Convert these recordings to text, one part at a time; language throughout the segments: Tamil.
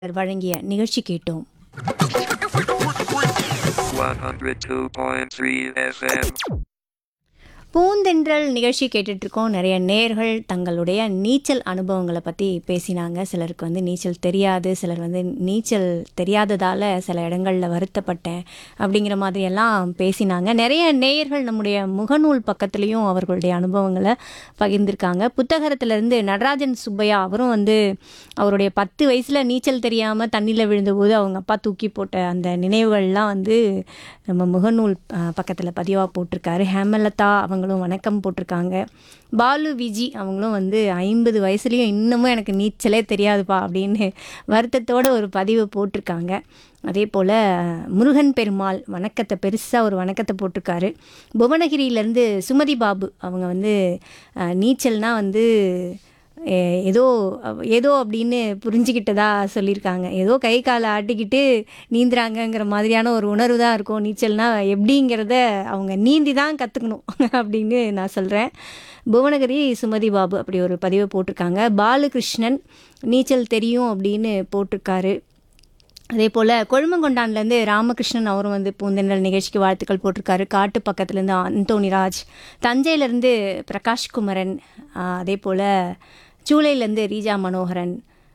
வழங்கிய நிகழ்ச்சி கேட்டோம் 102.3 FM. பூந்தென்றல் நிகழ்ச்சி கேட்டுட்டு இருக்கோம் நிறைய நேர்கள் தங்களுடைய நீச்சல் அனுபவங்களை பற்றி பேசினாங்க சிலருக்கு வந்து நீச்சல் தெரியாது சிலர் வந்து நீச்சல் தெரியாததால் சில இடங்களில் வருத்தப்பட்டேன் அப்படிங்கிற மாதிரியெல்லாம் பேசினாங்க நிறைய நேயர்கள் நம்முடைய முகநூல் பக்கத்துலேயும் அவர்களுடைய அனுபவங்களை பகிர்ந்திருக்காங்க புத்தகத்திலேருந்து நடராஜன் சுப்பையா அவரும் வந்து அவருடைய பத்து வயசில் நீச்சல் தெரியாமல் தண்ணியில் விழுந்தபோது அவங்க அப்பா தூக்கி போட்ட அந்த நினைவுகள்லாம் வந்து நம்ம முகநூல் பக்கத்தில் பதிவாக போட்டிருக்காரு ஹேமலதா அவங்களும் வணக்கம் போட்டிருக்காங்க பாலு விஜி அவங்களும் வந்து ஐம்பது வயசுலேயும் இன்னமும் எனக்கு நீச்சலே தெரியாதுப்பா அப்படின்னு வருத்தத்தோட ஒரு பதிவு போட்டிருக்காங்க அதே போல் முருகன் பெருமாள் வணக்கத்தை பெருசாக ஒரு வணக்கத்தை போட்டிருக்காரு புவனகிரியிலேருந்து சுமதி பாபு அவங்க வந்து அஹ், நீச்சல்னால் வந்து ஏ- ஏதோ அவ- ஏதோ அப்படின்னு புரிஞ்சுக்கிட்டதா சொல்லியிருக்காங்க ஏதோ கை காலை ஆட்டிக்கிட்டு நீந்துறாங்கங்கிற மாதிரியான ஒரு உணர்வு தான் இருக்கும் நீச்சல்னா எப்படிங்கிறத அவங்க நீந்தி தான் கற்றுக்கணும் அப்படின்னு நான் சொல்கிறேன் புவனகிரி சுமதி பாபு அப்படி ஒரு பதிவை போட்டிருக்காங்க பாலகிருஷ்ணன் நீச்சல் தெரியும் அப்படின்னு போட்டிருக்காரு அதே போல் கொழுமங்கொண்டான்லேருந்து ராமகிருஷ்ணன் அவரும் வந்து பூந்தென்றல் நிகழ்ச்சிக்கு வாழ்த்துக்கள் போட்டிருக்காரு காட்டு பக்கத்துலேருந்து அந்தோணிராஜ் தஞ்சையிலேருந்து பிரகாஷ் குமரன் ஆஹ் அதே போல் சூளையிலேருந்து ரீஜா மனோகரன்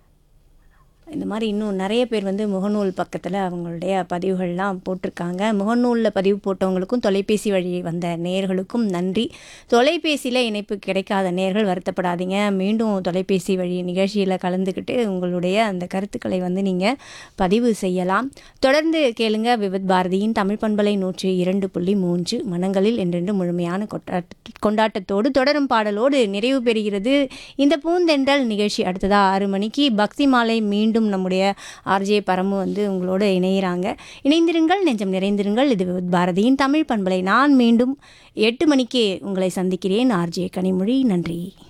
இந்த மாதிரி இன்னும் நிறைய பேர் வந்து முகநூல் பக்கத்தில் அவங்களுடைய பதிவுகள்லாம் போட்டிருக்காங்க முகநூலில் பதிவு போட்டவங்களுக்கும் தொலைபேசி வழி வந்த நேயர்களுக்கும் நன்றி தொலைபேசியில் இணைப்பு கிடைக்காத நேயர்கள் வருத்தப்படாதீங்க மீண்டும் தொலைபேசி வழி நிகழ்ச்சியில் கலந்துக்கிட்டு உங்களுடைய அந்த கருத்துக்களை வந்து நீங்கள் பதிவு செய்யலாம் தொடர்ந்து கேளுங்க விவித் பாரதியின் தமிழ் பண்பலை நூற்றி இரண்டு புள்ளி மூன்று மனங்களில் என்றென்று முழுமையான கொண்டாட்ட கொண்டாட்டத்தோடு தொடரும் பாடலோடு நிறைவு பெறுகிறது இந்த பூந்தென்றல் நிகழ்ச்சி அடுத்ததா ஆறு மணிக்கு பக்தி மாலை மீண்டும் நம்முடைய ஆர்ஜே பரமு வந்து உங்களோட இணையிறாங்க இணைந்திருங்கள் நெஞ்சம் நிறைந்திருங்கள் இது விவித் பாரதியின் தமிழ் பண்பலை நான் மீண்டும் எட்டு மணிக்கு உங்களை சந்திக்கிறேன் ஆர்ஜே கனிமொழி நன்றி